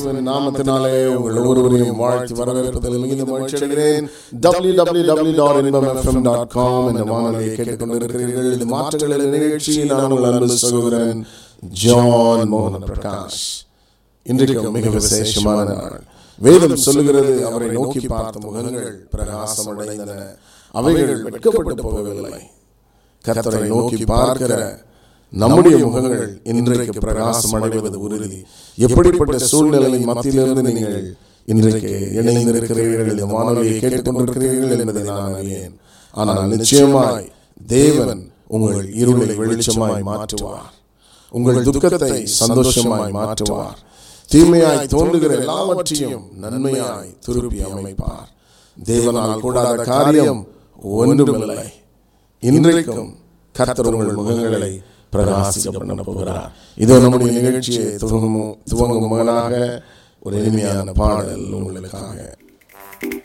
இயேசுவின் நாமத்தினாலே உங்கள் ஒவ்வொருவரையும் வாழ்த்தி வரவேற்பதில் மிகுந்த மகிழ்ச்சி அடைகிறேன் W W W dot Inbam FM dot com என்ற வானொலியை கேட்டுக்கொண்டிருக்கிறீர்கள் இது மாற்றங்களின் நிகழ்ச்சியில் நான் உங்கள் அன்பு சகோதரன் ஜான் மோகன் பிரகாஷ் இன்றைக்கு மிக விசேஷமான நாள் வேதம் சொல்லுகிறது அவரை நோக்கி பார்த்த முகங்கள் பிரகாசம் அடைந்தன அவைகள் வெட்கப்பட்டு போகவில்லை கர்த்தரை நோக்கி பார்க்கிற நம்முடைய முகங்கள் இன்றைக்கு பிரகாசம் அடைவது உறுதி எப்படிப்பட்ட சூழ்நிலையின் மத்தியிலிருந்து நீங்கள் இன்றைக்கு இணைந்திருக்கிறீர்கள் இந்த வானொலியை கேட்டுக்கொண்டிருக்கிறீர்கள் என்பதை நான் அறியேன் ஆனால் நிச்சயமாய் தேவன் உங்கள் இருளை வெளிச்சமாய் மாற்றுவார் உங்கள் துக்கத்தை சந்தோஷமாய் மாற்றுவார் தீமையாய் தோன்றுகிற எல்லாவற்றையும் நன்மையாய் திருப்பி அமைப்பார் தேவனால் கூடாத காரியம் ஒன்றுமில்லை இன்றைக்கும் கர்த்தர் உங்கள் முகங்களை பிரகாசிக்க பண்ண போகிறார் இதோ நம்முடைய நிகழ்ச்சியை துவங்கும் துவங்கும் மகனாக ஒரு எளிமையான பாடல் உங்களுக்காக